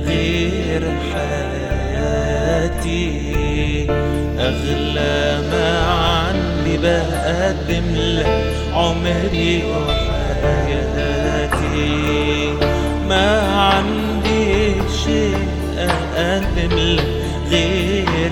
غير حياتي أغلى ما عندي بقدم لك عمري وحياتي ما عندي شيء أقدم لك غير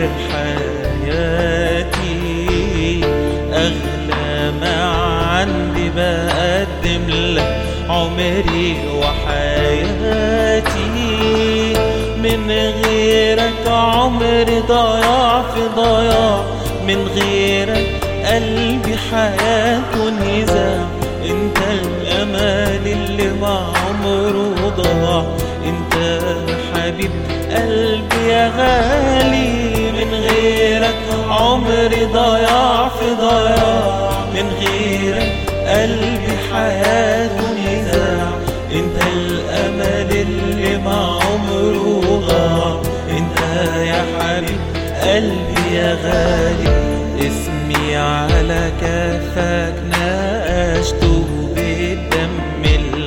حياتي أغلى ما عندي بقدم لك عمري وحياتي من غيرك عمري ضياع في ضياع من غيرك قلبي حياته نزاع انت الامل اللي ما عمره ضاع انت حبيب قلبي يا غالي من غيرك عمري ضياع في ضياع من غيرك قلبي حياته نزاع انت الامل اللي ما عمره ضاع انت يا حبيب قلبي يا غالي اسمي على كفك ناقشته بالدم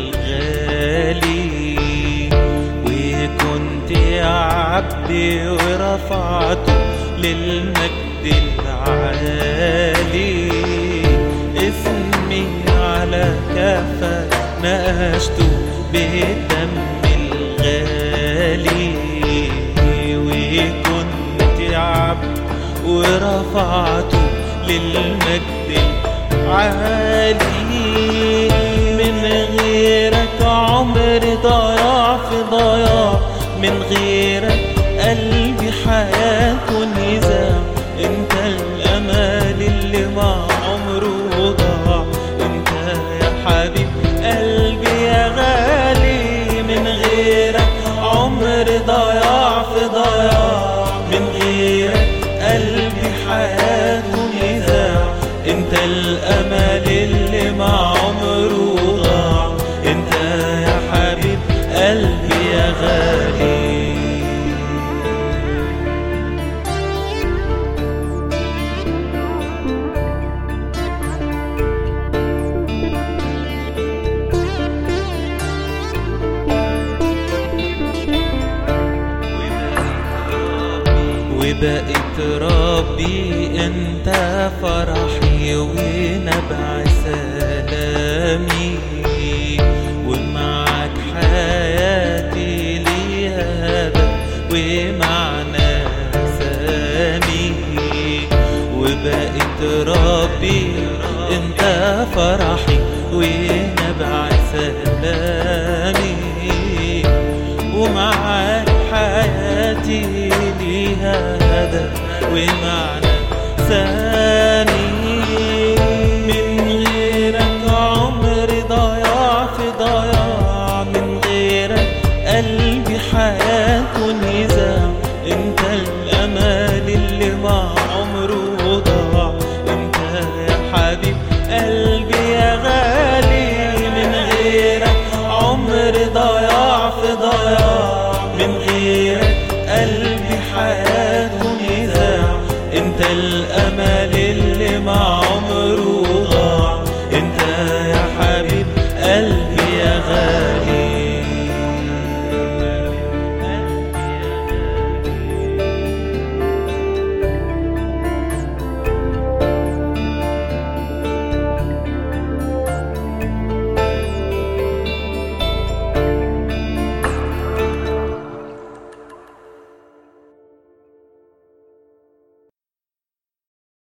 الغالي وكنت عبدي ورفعته للمجد العالي اسمي على كفك ناقشته بالدم الغالي وكنت عبد ورفعته للمجد العالي من غيرك عمري ضياع في ضياع من غيرك قلبي حياته نزاع انت الامل اللي ما عمره ضاع انت يا حبيب قلبي يا غالي من غيرك عمري ضياع في ضياع من غيرك قلبي حياته نزاع انت الامل اللي ما عمره ضاع انت يا حبيب قلبي يا غالي وبقيت ربي انت فرحي ونبع سلامي ومعك حياتي ليها هدف ومعنى سامي وبقيت ربي انت فرحي ونبع سلامي ومعك حياتي ليها هدف ومعنى سامي من غيرك عمري ضياع في ضياع من غيرك قلبي حياته نزاع انت الامل اللي ما عمره ضاع انت يا حبيب قلبي يا غالي من غيرك عمري ضياع في ضياع من غيرك